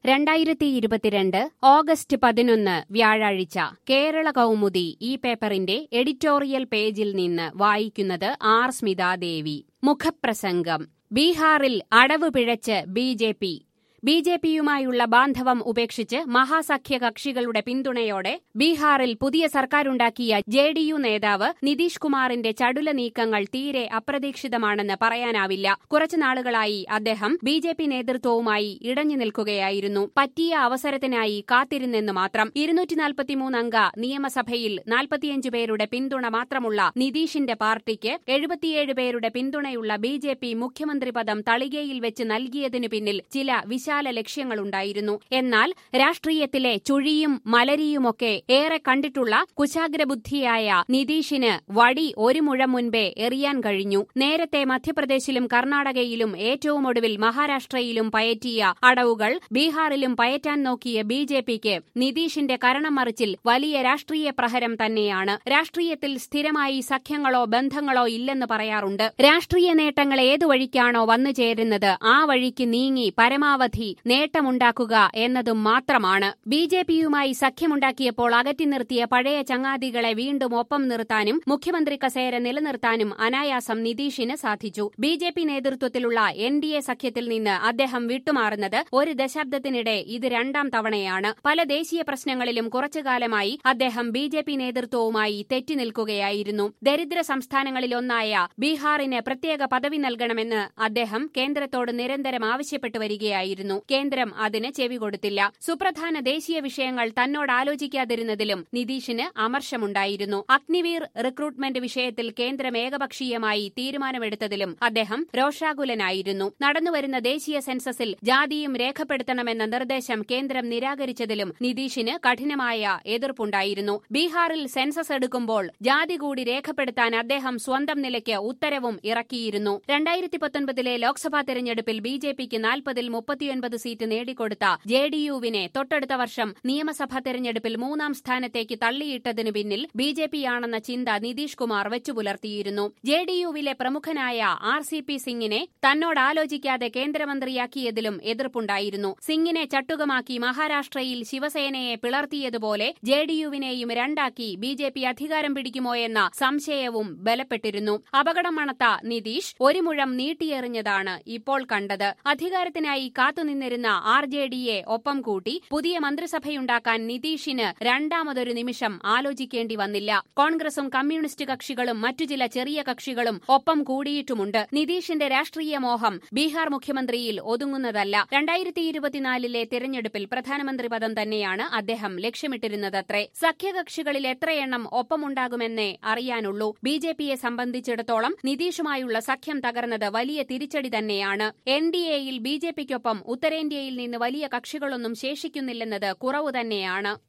രണ്ടായിരത്തി ഇരുപത്തിരണ്ട് ഓഗസ്റ്റ് പതിനൊന്ന് വ്യാഴാഴ്ച കേരള കൗമുദി ഈ പേപ്പറിന്റെ എഡിറ്റോറിയൽ പേജിൽ നിന്ന് വായിക്കുന്നത് ആർ സ്മിതാദേവി മുഖപ്രസംഗം ബീഹാറിൽ അടവ് പിഴച്ച് B J P B J പിയുമായുള്ള ബാന്ധവം ഉപേക്ഷിച്ച് മഹാസഖ്യ കക്ഷികളുടെ പിന്തുണയോടെ ബീഹാറിൽ പുതിയ സർക്കാരുണ്ടാക്കിയ ജെ ഡി യു നേതാവ് നിതീഷ് കുമാറിന്റെ ചടുല നീക്കങ്ങൾ തീരെ അപ്രതീക്ഷിതമാണെന്ന് പറയാനാവില്ല കുറച്ചു നാളുകളായി അദ്ദേഹം ബി ജെ പി നേതൃത്വവുമായി ഇടഞ്ഞു നിൽക്കുകയായിരുന്നു പറ്റിയ അവസരത്തിനായി കാത്തിരുന്നെന്ന് മാത്രം ഇരുന്നൂറ്റി നാൽപ്പത്തിമൂന്ന് അംഗ നിയമസഭയിൽ നാൽപ്പത്തിയഞ്ച് പേരുടെ പിന്തുണ മാത്രമുള്ള നിതീഷിന്റെ പാർട്ടിക്ക് എഴുപത്തിയേഴ് പേരുടെ പിന്തുണയുള്ള ബി ജെ പി മുഖ്യമന്ത്രി പദം തളികയിൽ വെച്ച് നൽകിയതിനു പിന്നിൽ ചില വിശാല ലക്ഷ്യങ്ങളുണ്ടായിരുന്നു എന്നാൽ രാഷ്ട്രീയത്തിലെ ചുഴിയും മലരിയുമൊക്കെ ഏറെ കണ്ടിട്ടുള്ള കുശാഗ്രബുദ്ധിയായ നിതീഷിന് വടി ഒരു മുഴം മുൻപേ എറിയാൻ കഴിഞ്ഞു നേരത്തെ മധ്യപ്രദേശിലും കർണാടകയിലും ഏറ്റവും ഒടുവിൽ മഹാരാഷ്ട്രയിലും പയറ്റിയ അടവുകൾ ബീഹാറിലും പയറ്റാൻ നോക്കിയ ബി ജെ പിക്ക് നിതീഷിന്റെ കരണം മറിച്ചിൽ വലിയ രാഷ്ട്രീയ പ്രഹരം തന്നെയാണ് രാഷ്ട്രീയത്തിൽ സ്ഥിരമായി സഖ്യങ്ങളോ ബന്ധങ്ങളോ ഇല്ലെന്ന് പറയാറുണ്ട് രാഷ്ട്രീയ നേട്ടങ്ങൾ ഏതു വഴിക്കാണോ വന്നു ചേരുന്നത് ആ വഴിക്ക് നീങ്ങി പരമാവധി നേട്ടമുണ്ടാക്കുക എന്നതും മാത്രമാണ് ബി ജെ പിയുമായി സഖ്യമുണ്ടാക്കിയപ്പോൾ അകറ്റി നിർത്തിയ പഴയ ചങ്ങാതികളെ വീണ്ടും ഒപ്പം നിർത്താനും മുഖ്യമന്ത്രി കസേര നിലനിർത്താനും അനായാസം നിതീഷിന് സാധിച്ചു ബി ജെ പി നേതൃത്വത്തിലുള്ള എൻ ഡി എ സഖ്യത്തിൽ നിന്ന് അദ്ദേഹം വിട്ടുമാറുന്നത് ഒരു ദശാബ്ദത്തിനിടെ ഇത് രണ്ടാം തവണയാണ് പല ദേശീയ പ്രശ്നങ്ങളിലും കുറച്ചുകാലമായി അദ്ദേഹം ബി ജെ പി നേതൃത്വവുമായി തെറ്റി നിൽക്കുകയായിരുന്നു ദരിദ്ര സംസ്ഥാനങ്ങളിലൊന്നായ ബീഹാറിന് പ്രത്യേക പദവി നൽകണമെന്ന് അദ്ദേഹം കേന്ദ്രത്തോട് നിരന്തരം ആവശ്യപ്പെട്ടു വരികയായിരുന്നു കേന്ദ്രം അതിന് ചെവി കൊടുത്തില്ല സുപ്രധാന ദേശീയ വിഷയങ്ങൾ തന്നോട് ആലോചിക്കാതിരുന്നതിലും നിതീഷിന് അമർഷമുണ്ടായിരുന്നു അഗ്നിവീർ റിക്രൂട്ട്മെന്റ് വിഷയത്തിൽ കേന്ദ്രം ഏകപക്ഷീയമായി തീരുമാനമെടുത്തതിലും അദ്ദേഹം രോഷാകുലനായിരുന്നു നടന്നുവരുന്ന ദേശീയ സെൻസസിൽ ജാതിയും രേഖപ്പെടുത്തണമെന്ന നിർദ്ദേശം കേന്ദ്രം നിരാകരിച്ചതിലും നിതീഷിന് കഠിനമായ എതിർപ്പുണ്ടായിരുന്നു ബീഹാറിൽ സെൻസസ് എടുക്കുമ്പോൾ ജാതി കൂടി രേഖപ്പെടുത്താൻ അദ്ദേഹം സ്വന്തം നിലയ്ക്ക് ഉത്തരവും ഇറക്കിയിരുന്നു രണ്ടായിരത്തി പത്തൊൻപതിലെ ലോക്സഭാ തെരഞ്ഞെടുപ്പിൽ ബി ജെ പിക്ക് നാൽപ്പതിൽ മുപ്പത്തിയൊൻപത് സീറ്റ് നേടിക്കൊടുത്ത ജെ ഡി യുവിനെ തൊട്ടടുത്ത വർഷം നിയമസഭാ തെരഞ്ഞെടുപ്പിൽ മൂന്നാം സ്ഥാനത്തേക്ക് തള്ളിയിട്ടതിനു പിന്നിൽ ബി ജെ പിയാണെന്ന ചിന്ത നിതീഷ് കുമാർ വെച്ചുപുലർത്തിയിരുന്നു ജെ ഡി യുവിലെ പ്രമുഖനായ ആർ സി പി സിംഗിനെ തന്നോടാലോചിക്കാതെ കേന്ദ്രമന്ത്രിയാക്കിയതിലും എതിർപ്പുണ്ടായിരുന്നു സിംഗിനെ ചട്ടുകമാക്കി മഹാരാഷ്ട്രയിൽ ശിവസേനയെ പിളർത്തിയതുപോലെ ജെ ഡി യുവിനെയും രണ്ടാക്കി ബി ജെ പി അധികാരം പിടിക്കുമോ എന്ന സംശയവും ബലപ്പെട്ടിരുന്നു അപകടം മണത്ത നിതീഷ് ഒരു മുഴം നീട്ടിയെറിഞ്ഞതാണ് ഇപ്പോൾ കണ്ടത് അധികാരത്തിനായി കാത്തുനിന്നിരുന്ന ആർ ജെ ഡിയെ ഒപ്പം കൂട്ടി പുതിയ മന്ത്രിസഭയുണ്ടാക്കാൻ നിതീഷിന് രണ്ടാമതൊരു നിമിഷം ആലോചിക്കേണ്ടി വന്നില്ല കോൺഗ്രസും കമ്മ്യൂണിസ്റ്റ് കക്ഷികളും മറ്റു ചില ചെറിയ കക്ഷികളും ഒപ്പം കൂടിയിട്ടുമുണ്ട് നിതീഷിന്റെ രാഷ്ട്രീയ മോഹം ബീഹാർ മുഖ്യമന്ത്രിയിൽ ഒതുങ്ങുന്നതല്ല രണ്ടായിരത്തി ഇരുപത്തിനാലിലെ തിരഞ്ഞെടുപ്പിൽ പ്രധാനമന്ത്രി പദം തന്നെയാണ് അദ്ദേഹം ലക്ഷ്യമിട്ടിരുന്നതത്രേ സഖ്യകക്ഷികളിൽ എത്രയെണ്ണം ഒപ്പമുണ്ടാകുമെന്നേ അറിയാനുള്ളൂ ബി ജെ പിയെ സംബന്ധിച്ചിടത്തോളം നിതീഷുമായുള്ള സഖ്യം തകർന്നത് വലിയ തിരിച്ചടി തന്നെയാണ് എൻ ഡി എയിൽ ബി ജെ പിക്കൊപ്പം ഉത്തരേന്ത്യയിൽ നിന്ന് വലിയ കക്ഷികളൊന്നും ശേഷിക്കുന്നില്ലെന്നത് കുറവു തന്നെയാണ്